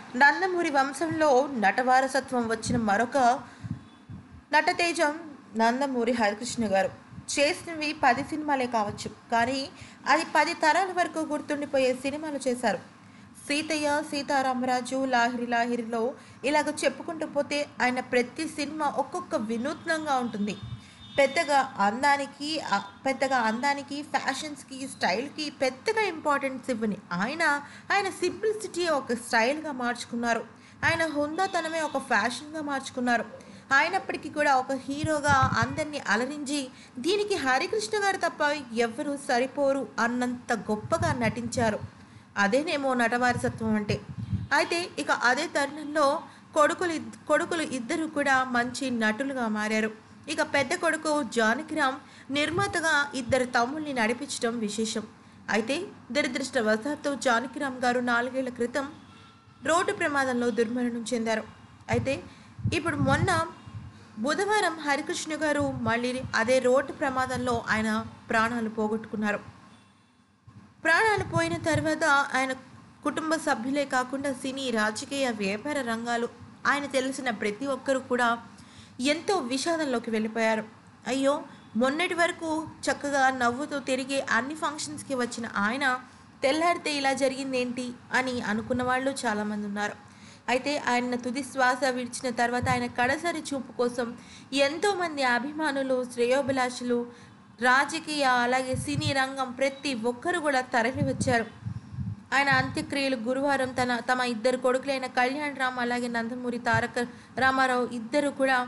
నందమూరి వంశంలో నటవారసత్వం వచ్చిన మరొక నటతేజం నందమూరి హరికృష్ణ గారు చేసినవి పది సినిమాలే కావచ్చు కానీ అది పది తరాల వరకు గుర్తుండిపోయే సినిమాలు చేశారు సీతయ్య సీతారామరాజు లాహిరి లాహిరిలో ఇలాగ చెప్పుకుంటూ పోతే ఆయన ప్రతి సినిమా ఒక్కొక్క వినూత్నంగా ఉంటుంది పెద్దగా అందానికి ఆ, పెద్దగా అందానికి ఫ్యాషన్స్కి స్టైల్కి పెద్దగా ఇంపార్టెన్స్ ఇవ్వని ఆయన ఆయన సింప్లిసిటీ ఒక స్టైల్గా మార్చుకున్నారు ఆయన హుందాతనమే ఒక ఫ్యాషన్గా మార్చుకున్నారు అయినప్పటికీ కూడా ఒక హీరోగా అందరినీ అలరించి దీనికి హరికృష్ణ గారు తప్ప ఎవ్వరూ సరిపోరు అన్నంత గొప్పగా నటించారు అదేనేమో నటవారసత్వం అంటే అయితే ఇక అదే తరుణంలో కొడుకులు ఇద్- కొడుకులు ఇద్దరు కూడా మంచి నటులుగా మారారు ఇక పెద్ద కొడుకు జానకిరామ్ నిర్మాతగా ఇద్దరు తమ్ముల్ని నడిపించడం విశేషం అయితే దురదృష్టవశాత్తు జానకిరామ్ గారు నాలుగేళ్ల క్రితం రోడ్డు ప్రమాదంలో దుర్మరణం చెందారు అయితే ఇప్పుడు మొన్న బుధవారం హరికృష్ణ గారు మళ్ళీ అదే రోడ్డు ప్రమాదంలో ఆయన ప్రాణాలు పోగొట్టుకున్నారు ప్రాణాలు పోయిన తర్వాత ఆయన కుటుంబ సభ్యులే కాకుండా సినీ రాజకీయ వ్యాపార రంగాలు ఆయన తెలిసిన ప్రతి ఒక్కరూ కూడా ఎంతో విషాదంలోకి వెళ్ళిపోయారు అయ్యో మొన్నటి వరకు చక్కగా నవ్వుతూ తిరిగి అన్ని ఫంక్షన్స్కి వచ్చిన ఆయన తెల్లారితే ఇలా జరిగిందేంటి అని అనుకున్న వాళ్ళు చాలామంది ఉన్నారు అయితే ఆయన తుది శ్వాస విడిచిన తర్వాత ఆయన కడసరి చూపు కోసం ఎంతోమంది అభిమానులు శ్రేయోభిలాషులు రాజకీయ అలాగే సినీ రంగం ప్రతి ఒక్కరు కూడా తరలి వచ్చారు ఆయన అంత్యక్రియలు గురువారం తన తమ ఇద్దరు కొడుకులైన కళ్యాణ్ రామ్ అలాగే నందమూరి తారక రామారావు ఇద్దరు కూడా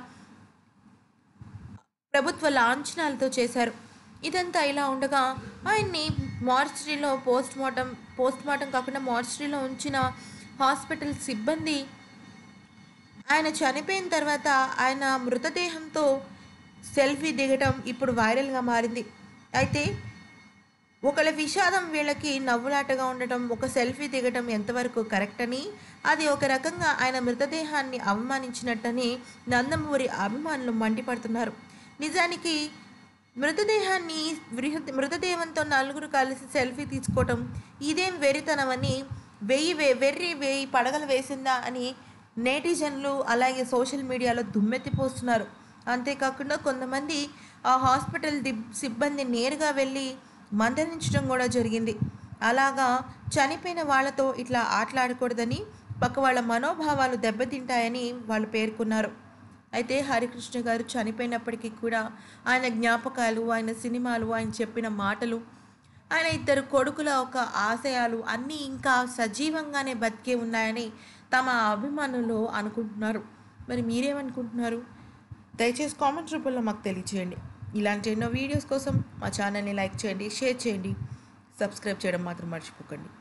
ప్రభుత్వ లాంఛనాలతో చేశారు ఇదంతా ఇలా ఉండగా ఆయన్ని మార్చరీలో పోస్ట్ మార్టం పోస్ట్ మార్టం కాకుండా మార్చరీలో ఉంచిన హాస్పిటల్ సిబ్బంది ఆయన చనిపోయిన తర్వాత ఆయన మృతదేహంతో సెల్ఫీ దిగటం ఇప్పుడు వైరల్గా మారింది అయితే ఒకళ్ళ విషాదం వీళ్ళకి నవ్వులాటగా ఉండటం ఒక సెల్ఫీ దిగటం ఎంతవరకు కరెక్ట్ అని అది ఒక రకంగా ఆయన మృతదేహాన్ని అవమానించినట్టని నందమూరి అభిమానులు మండిపడుతున్నారు నిజానికి మృతదేహాన్ని మృత- మృతదేహంతో నలుగురు కలిసి సెల్ఫీ తీసుకోవటం ఇదేం వెరితనమని వెయ్యి వే వెర్రి వెయ్యి పడగలు వేసిందా అని నేటిజన్లు అలాగే సోషల్ మీడియాలో దుమ్మెత్తిపోస్తున్నారు అంతేకాకుండా కొంతమంది ఆ హాస్పిటల్ దిబ్ సిబ్బంది నేరుగా వెళ్ళి మందలించడం కూడా జరిగింది అలాగా చనిపోయిన వాళ్ళతో ఇట్లా ఆటలాడకూడదని పక్క వాళ్ళ మనోభావాలు దెబ్బతింటాయని వాళ్ళు పేర్కొన్నారు అయితే హరికృష్ణ గారు చనిపోయినప్పటికీ కూడా ఆయన జ్ఞాపకాలు ఆయన సినిమాలు ఆయన చెప్పిన మాటలు ఆయన ఇద్దరు కొడుకుల ఒక ఆశయాలు అన్నీ ఇంకా సజీవంగానే బతికే ఉన్నాయని తమ అభిమానులు అనుకుంటున్నారు మరి మీరేమనుకుంటున్నారు దయచేసి కామెంట్ రూపంలో మాకు తెలియచేయండి ఇలాంటి ఎన్నో వీడియోస్ కోసం మా ఛానల్ని లైక్ చేయండి షేర్ చేయండి సబ్స్క్రైబ్ చేయడం మాత్రం మర్చిపోకండి